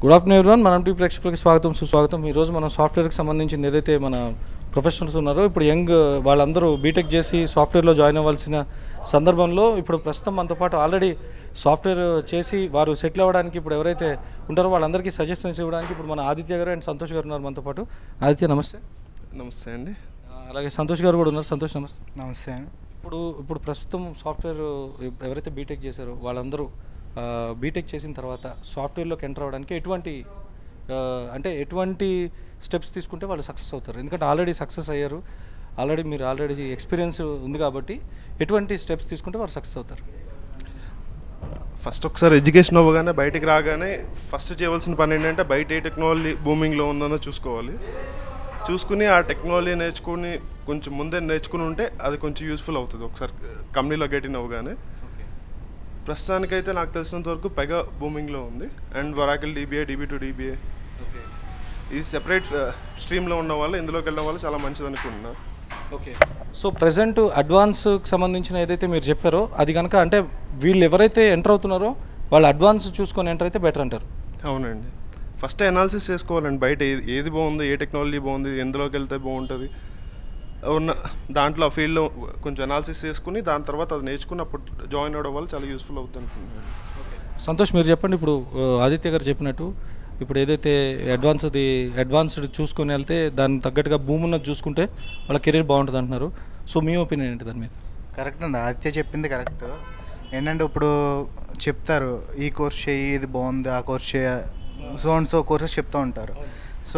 Good afternoon everyone మనం టీ ప్రేక్షకులకి స్వాగతం సుస్వాగతం ఈరోజు మనం సాఫ్ట్వేర్కి సంబంధించింది ఏదైతే మన ప్రొఫెషనల్స్ ఉన్నారో ఇప్పుడు యంగ్ వాళ్ళందరూ బీటెక్ చేసి సాఫ్ట్వేర్లో జాయిన్ అవ్వాల్సిన సందర్భంలో ఇప్పుడు ప్రస్తుతం మనతో పాటు ఆల్రెడీ సాఫ్ట్వేర్ చేసి వారు సెటిల్ అవ్వడానికి ఇప్పుడు ఎవరైతే ఉంటారో వాళ్ళందరికీ సజెషన్స్ ఇవ్వడానికి ఇప్పుడు మన ఆదిత్య గారు అండ్ సంతోష్ గారు ఉన్నారు మనతో పాటు ఆదిత్య నమస్తే నమస్తే అండి ఆ, అలాగే సంతోష్ గారు కూడా ఉన్నారు సంతోష్ నమస్తే నమస్తే అండి ఇప్పుడు ఇప్పుడు ప్రస్తుతం సాఫ్ట్వేర్ ఎవరైతే బీటెక్ చేశారో వాళ్ళందరూ ఆ, బీటెక్ చేసిన తర్వాత సాఫ్ట్వేర్లోకి ఎంటర్ అవ్వడానికి ఎటువంటి ఆ, అంటే ఎటువంటి స్టెప్స్ తీసుకుంటే వాళ్ళు సక్సెస్ అవుతారు ఎందుకంటే ఆల్రెడీ సక్సెస్ అయ్యారు ఆల్రెడీ మీరు ఆల్రెడీ ఎక్స్పీరియన్స్ ఉంది కాబట్టి ఎటువంటి స్టెప్స్ తీసుకుంటే వాళ్ళు సక్సెస్ అవుతారు ఫస్ట్ ఒకసారి ఎడ్యుకేషన్ అవ్వగానే బయటికి రాగానే ఫస్ట్ చేయవలసిన పని ఏంటంటే బయట ఏ టెక్నాలజీ బూమింగ్లో ఉందనో చూసుకోవాలి చూసుకుని ఆ టెక్నాలజీ నేర్చుకుని కొంచెం ముందే నేర్చుకుని ఉంటే అది కొంచెం యూస్ఫుల్ అవుతుంది ఒకసారి కంపెనీలో గెట్ ఇన్ అవ్వగానే ప్రస్తుతానికైతే నాకు తెలిసినంత వరకు పెగా బూమింగ్లో ఉంది and Oracle DBA DB to DBA ఈ సెపరేట్ స్ట్రీమ్లో ఉన్న వాళ్ళు ఇందులోకి వెళ్ళడం వల్ల చాలా మంచిది అనుకుంటున్నా ఓకే సో ప్రజెంట్ అడ్వాన్స్కి సంబంధించిన ఏదైతే మీరు చెప్పారో అది కనుక అంటే వీళ్ళు ఎవరైతే ఎంటర్ అవుతున్నారో వాళ్ళు అడ్వాన్స్ చూసుకొని ఎంటర్ అయితే బెటర్ అంటారు అవునండి ఫస్ట్ అనాలిసిస్ చేసుకోవాలండి బయట ఏది ఏది బాగుంది ఏ టెక్నాలజీ బాగుంది ఎందులోకి వెళ్తే బాగుంటుంది ఉన్న దాంట్లో ఆ ఫీల్డ్లో కొంచెం అనాలిసిస్ చేసుకుని దాని తర్వాత అది నేర్చుకుని అప్పుడు జాయిన్ అవ్వడం వల్ల చాలా యూస్ఫుల్ అవుతుంది అనుకుంటున్నాను సంతోష్ మీరు చెప్పండి ఇప్పుడు ఆ, ఆదిత్య గారు చెప్పినట్టు ఇప్పుడు ఏదైతే అడ్వాన్స్ది అడ్వాన్స్డ్ చూసుకొని వెళ్తే దానికి తగ్గట్టుగా భూమి ఉన్నది చూసుకుంటే వాళ్ళ కెరీర్ బాగుంటుంది అంటున్నారు సో మీ ఒపీనియన్ ఏంటి దాని మీద కరెక్ట్ అండి ఆదిత్య చెప్పింది కరెక్ట్ ఏంటంటే ఇప్పుడు చెప్తారు ఈ కోర్స్ చేయి ఇది బాగుంది ఆ కోర్స్ చేయ సో అండ్ సో కోర్సెస్ చెప్తూ ఉంటారు సో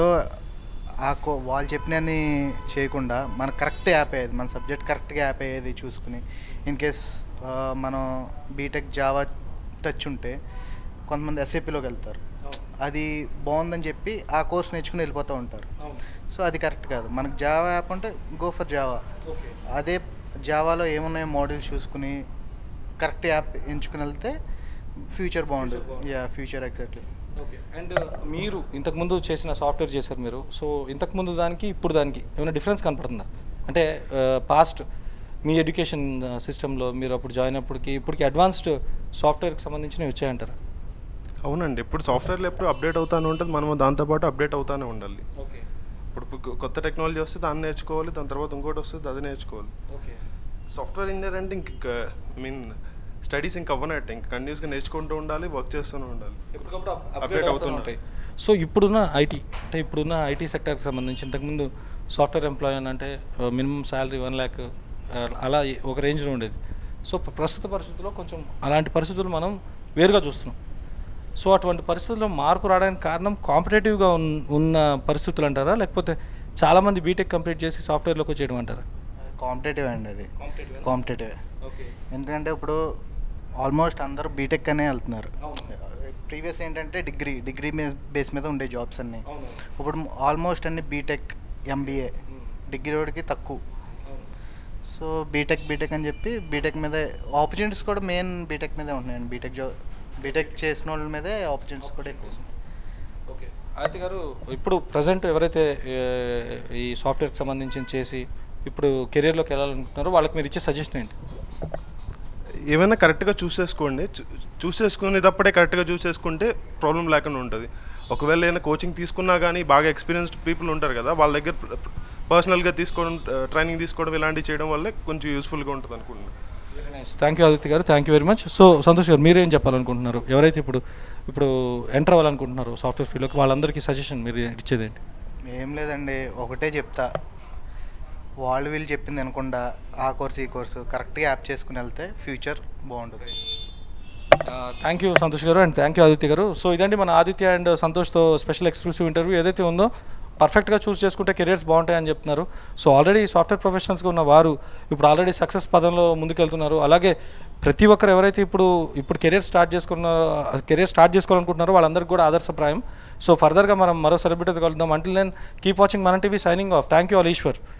ఆ కో వాళ్ళు చెప్పినని చేయకుండా మన కరెక్ట్ యాప్ అయ్యేది మన సబ్జెక్ట్ కరెక్ట్గా యాప్ అయ్యేది చూసుకుని ఇన్ కేస్ మనం బీటెక్ జావా టచ్ ఉంటే కొంతమంది ఎస్ఏపిలోకి వెళ్తారు అది బాగుందని చెప్పి ఆ కోర్స్ నేర్చుకుని వెళ్ళిపోతూ ఉంటారు సో అది కరెక్ట్ కాదు మనకు జావా యాప్ అంటే గో ఫర్ జావా అదే జావాలో ఏమున్నాయో మోడల్స్ చూసుకుని కరెక్ట్ యాప్ ఎంచుకుని వెళ్తే ఫ్యూచర్ బాగుంటుంది yeah future exactly okay and మీరు ఇంతకుముందు చేసిన సాఫ్ట్వేర్ చేశారు మీరు సో ఇంతకుముందు దానికి ఇప్పుడు దానికి ఏమైనా డిఫరెన్స్ కనపడుతుందా అంటే పాస్ట్ మీ ఎడ్యుకేషన్ సిస్టంలో మీరు అప్పుడు జాయిన్ అప్పటికి ఇప్పటికి అడ్వాన్స్డ్ సాఫ్ట్వేర్కి సంబంధించినవి వచ్చాయంటారా అవునండి ఇప్పుడు సాఫ్ట్వేర్లో ఎప్పుడు అప్డేట్ అవుతానే ఉంటుంది మనం దాంతోపాటు అప్డేట్ అవుతానే ఉండాలి ఓకే ఇప్పుడు కొ- కొత్త టెక్నాలజీ వస్తే దాన్ని నేర్చుకోవాలి దాని తర్వాత ఇంకోటి వస్తుంది అది నేర్చుకోవాలి ఓకే సాఫ్ట్వేర్ ఇంజనీర్ అంటే ఇంక ఐ మీన్ స్టడీస్ ఇంక అవ్వనట్టు ఇంక కంటిన్యూస్గా నేర్చుకుంటూ ఉండాలి వర్క్ చేస్తూనే ఉండాలి ఎప్పటికప్పుడు Update అప్డేట్ అవుతూ అవుతూ ఉంటాయి సో ఇప్పుడున్న ఐటీ అంటే ఇప్పుడున్న ఐటీ సెక్టర్కి సంబంధించి ఇంతకుముందు సాఫ్ట్వేర్ ఎంప్లాయీ అని అంటే మినిమం శాలరీ వన్ ల్యాక్ అలా ఒక రేంజ్లో ఉండేది సో ప్ర- ప్రస్తుత పరిస్థితుల్లో కొంచెం అలాంటి పరిస్థితులు మనం వేరుగా చూస్తున్నాం సో అటువంటి పరిస్థితుల్లో మార్పు రావడానికి కారణం కాంపిటేటివ్గా ఉన్న పరిస్థితులు అంటారా లేకపోతే చాలామంది బీటెక్ కంప్లీట్ చేసి సాఫ్ట్వేర్లోకి వచ్చేయడం అంటారా కాంపిటేటివ్ అండి అది Competitive. కాంపిటేటివ్ ఓకే ఎందుకంటే ఇప్పుడు ఆల్మోస్ట్ అందరూ బీటెక్ అనే వెళ్తున్నారు అవును. ప్రీవియస్ ఏంటంటే డిగ్రీ డిగ్రీ బేస్ మీద ఉండే జాబ్స్ అన్నీ అవును. ఇప్పుడు ఆల్మోస్ట్ అన్ని బీటెక్ ఎంబీఏ డిగ్రీ వాడికి తక్కువ సో బీటెక్ బీటెక్ అని చెప్పి బీటెక్ మీద ఆపర్చునిటీస్ కూడా మెయిన్ బీటెక్ మీదే ఉంటున్నాయండి బీటెక్ జాబ్ బీటెక్ చేసిన వాళ్ళ మీదే ఆపర్చునిటీస్ కూడా ఎక్కువ ఉన్నాయి. ఓకే ఆదిత్య గారు ఇప్పుడు ప్రజెంట్ ఎవరైతే ఏ, ఈ సాఫ్ట్వేర్కి సంబంధించి చేసి ఇప్పుడు కెరీర్లోకి వెళ్ళాలనుకుంటున్నారో వాళ్ళకి మీరు ఇచ్చే సజెషన్ ఏంటి ఏమైనా కరెక్ట్గా చూస్ చేసుకోండి చూ- చూస్ చేసుకునేటప్పుడే కరెక్ట్గా చూస్ చేసుకుంటే ప్రాబ్లం లేకుండా ఉంటుంది ఒకవేళ ఏదైనా కోచింగ్ తీసుకున్నా కానీ బాగా ఎక్స్పీరియన్స్డ్ పీపుల్ ఉంటారు కదా వాళ్ళ దగ్గర పర్సనల్గా తీసుకోవడం ట్రైనింగ్ తీసుకోవడం ఇలాంటివి చేయడం వల్లే కొంచెం యూస్ఫుల్గా ఉంటుంది అనుకుంటున్నాను థ్యాంక్ యూ ఆదిత్య గారు thank you very much so Santosh గారు మీరేం చెప్పాలనుకుంటున్నారు ఎవరైతే ఇప్పుడు ఇప్పుడు ఎంటర్ అవ్వాలనుకుంటున్నారో సాఫ్ట్వేర్ ఫీల్డ్లోకి వాళ్ళందరికీ సజెషన్ మీరు ఇచ్చేది ఏంటి ఏం లేదండి ఒకటే చెప్తా వాళ్ళు వీళ్ళు చెప్పింది అనకుండా ఆ కోర్స్ ఈ కోర్సు కరెక్ట్గా యాప్ చేసుకుని వెళ్తే ఫ్యూచర్ బాగుంటుంది థ్యాంక్ యూ సంతోష్ గారు అండ్ థ్యాంక్ యూ ఆదిత్య గారు సో ఇదండి మన ఆదిత్య అండ్ సంతోష్తో స్పెషల్ ఎక్స్క్లూసివ్ ఇంటర్వ్యూ ఏదైతే ఉందో పర్ఫెక్ట్గా చూస్ చేసుకుంటే కెరియర్స్ బాగుంటాయని చెప్తున్నారు సో ఆల్రెడీ సాఫ్ట్వేర్ ప్రొఫెషనల్స్గా ఉన్న వారు ఇప్పుడు ఆల్రెడీ సక్సెస్ పదంలో ముందుకెళ్తున్నారు అలాగే ప్రతి ఒక్కరు ఎవరైతే ఇప్పుడు ఇప్పుడు కెరియర్ స్టార్ట్ చేసుకున్నారో కెరియర్ స్టార్ట్ చేసుకోవాలనుకుంటున్నారో వాళ్ళందరికీ కూడా ఆదర్శప్రాయం సో ఫర్దర్గా మనం మరో సెలబ్రిటీతో కలుద్దాం అంటిల్ నేను కీప్ వాచింగ్ మన TV signing off thank you all Eshwar